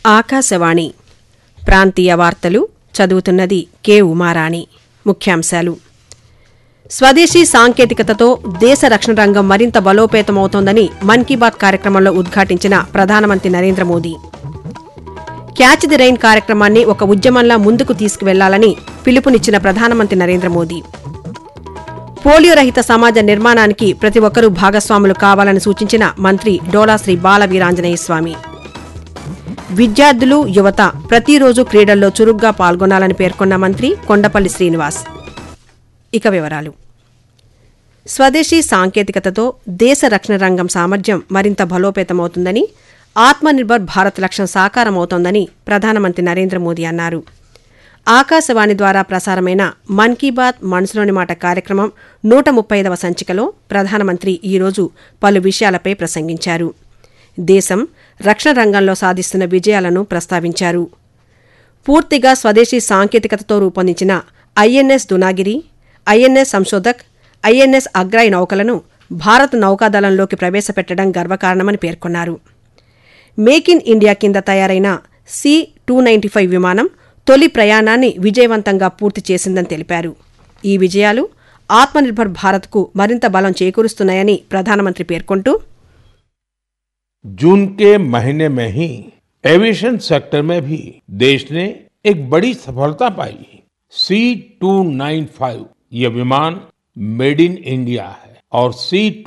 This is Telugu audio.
ఆకాశవాణి ప్రాంతీయ వార్తలు చదువుతున్నది కె ఉమారాణి ముఖ్యాంశాలు స్వదేశీ సాంకేతికతతో దేశ రక్షణ రంగం మరింత బలోపేతమవుతోందని మన్ కీ బాత్ కార్యక్రమంలో ఉద్ఘాటించిన ప్రధానమంత్రి Narendra Modi catch the rain కార్యక్రమాన్ని ఒక ఉద్యమంలా ముందుకు తీసుకువెళ్లాలని పిలుపునిచ్చిన ప్రధానమంత్రి నరేంద్ర మోదీ పోలియో రహిత సమాజ నిర్మాణానికి ప్రతి ఒక్కరూ భాగస్వాములు కావాలని సూచించిన మంత్రి డోలా శ్రీ బాల వీరాంజనేయ స్వామి విద్యార్థులు యువత ప్రతిరోజు క్రీడల్లో చురుగ్గా పాల్గొనాలని పేర్కొన్న మంత్రి కొండపల్లి శ్రీనివాస్ ఇక వివరాలు స్వదేశీ సాంకేతికతతో దేశ రక్షణ రంగం సామర్థ్యం మరింత బలోపేతమవుతుందని ఆత్మనిర్భర్ భారత్ లక్ష్యం సాకారమవుతోందని ప్రధానమంత్రి నరేంద్ర మోదీ అన్నారు ఆకాశవాణి ద్వారా ప్రసారమైన మన్ కీ బాత్ మనసులోని మాట కార్యక్రమం నూట ముప్పై ఐదవ సంచికలో ప్రధానమంత్రి ఈరోజు పలు విషయాలపై ప్రసంగించారు దేశం రక్షణ రంగంలో సాధిస్తున్న విజయాలను ప్రస్తావించారు పూర్తిగా స్వదేశీ సాంకేతికతతో రూపొందించిన INS Dunagiri INS Sanshodhak INS Agray నౌకలను భారత నౌకాదళంలోకి ప్రవేశపెట్టడం గర్వకారణమని పేర్కొన్నారు మేక్ ఇన్ ఇండియా కింద తయారైన సి టూ నైంటీ ఫైవ్ విమానం తొలి ప్రయాణాన్ని విజయవంతంగా పూర్తి చేసిందని తెలిపారు ఈ విజయాలు ఆత్మనిర్భర్ భారత్కు మరింత బలం చేకూరుస్తున్నాయని ప్రధానమంత్రి పేర్కొంటూ जून के महीने में ही एविएशन सेक्टर में भी देश ने एक बड़ी सफलता पाई सी टू नाइन फाइव ये विमान मेड इन इंडिया है और सी